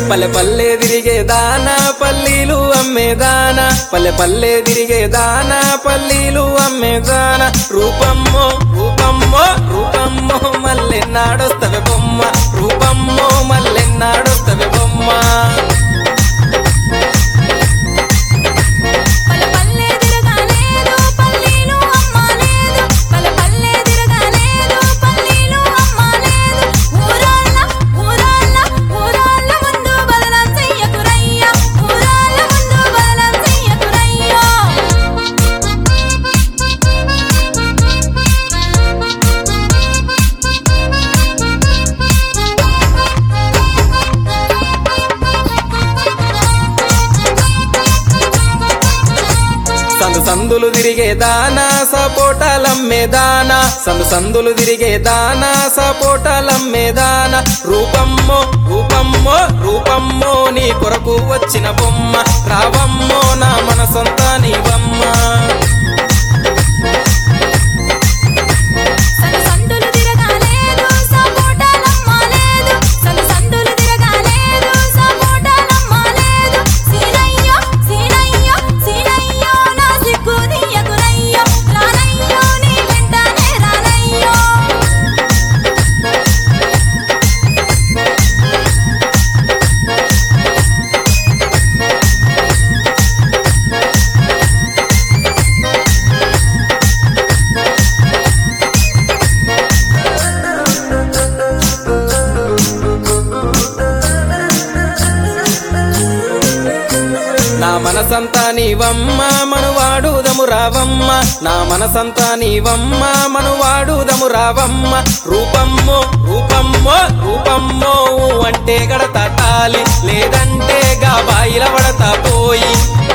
పల్లె పల్లె తిరిగే దానా పల్లీలు అమ్మేదానా పల్లె పల్లె తిరిగే దానా పల్లీలు అమ్మేదానా రూపమ్మో రూపమ్మో రూపమ్మో మల్లెన్నాడొస్తవే బొమ్మ రూపమ్మో మల్లెన్నాడొస్తవే బొమ్మ పల్లె పల్లె తిరగలేదు పల్లీలు అమ్మలేదు పల్లె పల్లె తిరగలేదు పల్లీలు అమ్మలేదు ఊరాళ్ళ ఊరాళ్ళ ఊరాళ్ళ ముందు బదలం చెయ్యకురయ్యా ఊరాళ్ళ ముందు బదలం చెయ్యకురయ్యా సందు సందులు తిరిగే దానా సపోటాలమ్మే దానా సందు సందులు తిరిగే దానా సపోటాలమ్మే దానా రూపమ్మో రూపమ్మో రూపమ్మో నీ కొరకు వచ్చిన బొమ్మ రావమ్మో నా మనసంతా నీవమ్మ సందు సందులు తిరగలేదు సపోటాలమ్మలేదు సందు సందులు తిరగలేదు సపోటాలమ్మలేదు సీనయ్యో సీనయ్యో సీనయ్యో నా సిగ్గు నీయకురయ్యో రానయ్యో నీ వెంటనే రానయ్యో నా మనసంతా నీవమ్మ మనువాడుదము రావమ్మ నా మనసంతా నీవమ్మ మనువాడుదము రావమ్మ రూపమ్మో రూపమ్మో రూపమ్మో అంటే గడత తాలి లేదంటే గా బాయిల పడతా పోయి